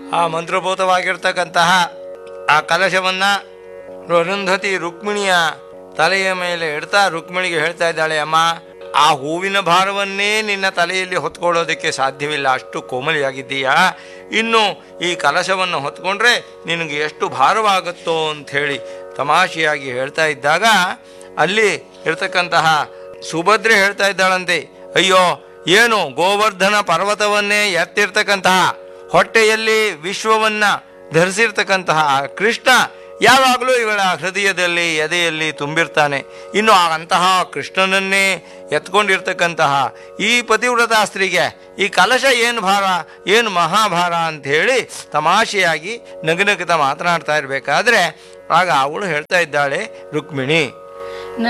ಆ ಮಂತ್ರಭೂತವಾಗಿರ್ತಕ್ಕಂತಹ ಆ ಕಲಶವನ್ನ ಅರುಂಧತಿ ರುಕ್ಮಿಣಿಯ ತಲೆಯ ಮೇಲೆ ಇಡ್ತಾ ರುಕ್ಮಿಣಿಗೆ ಹೇಳ್ತಾ ಇದ್ದಾಳೆ ಅಮ್ಮ ಆ ಹೂವಿನ ಭಾರವನ್ನೇ ನಿನ್ನ ತಲೆಯಲ್ಲಿ ಹೊತ್ಕೊಳ್ಳೋದಕ್ಕೆ ಸಾಧ್ಯವಿಲ್ಲ ಅಷ್ಟು ಕೋಮಲಿಯಾಗಿದ್ದೀಯಾ ಇನ್ನು ಈ ಕಲಶವನ್ನು ಹೊತ್ಕೊಂಡ್ರೆ ನಿನಗೆ ಎಷ್ಟು ಭಾರವಾಗುತ್ತೋ ಅಂತ ಹೇಳಿ ತಮಾಷೆಯಾಗಿ ಹೇಳ್ತಾ ಇದ್ದಾಗ ಅಲ್ಲಿ ಇರ್ತಕ್ಕಂತಹ ಸುಭದ್ರೆ ಹೇಳ್ತಾ ಇದ್ದಾಳಂತೆ ಅಯ್ಯೋ ಏನು ಗೋವರ್ಧನ ಪರ್ವತವನ್ನೇ ಎತ್ತಿರ್ತಕ್ಕಂತಹ ಹೊಟ್ಟೆಯಲ್ಲಿ ವಿಶ್ವವನ್ನ ಧರಿಸಿರ್ತಕ್ಕಂತಹ ಕೃಷ್ಣ ಯಾವಾಗಲೂ ಇವಳ ಹೃದಯದಲ್ಲಿ ಎದೆಯಲ್ಲಿ ತುಂಬಿರ್ತಾನೆ ಇನ್ನು ಆ ಅಂತಹ ಕೃಷ್ಣನನ್ನೇ ಎತ್ಕೊಂಡಿರ್ತಕ್ಕಂತಹ ಈ ಪತಿವ್ರತ ಸ್ತ್ರೀಗೆ ಈ ಕಲಶ ಏನು ಭಾರ ಏನು ಮಹಾಭಾರ ಅಂತ ಹೇಳಿ ತಮಾಷೆಯಾಗಿ ನಗನಗುತ್ತಾ ಮಾತನಾಡ್ತಾ ಇರಬೇಕಾದ್ರೆ ಆಗ ಅವಳು ಹೇಳ್ತಾ ಇದ್ದಾಳೆ ರುಕ್ಮಿಣಿ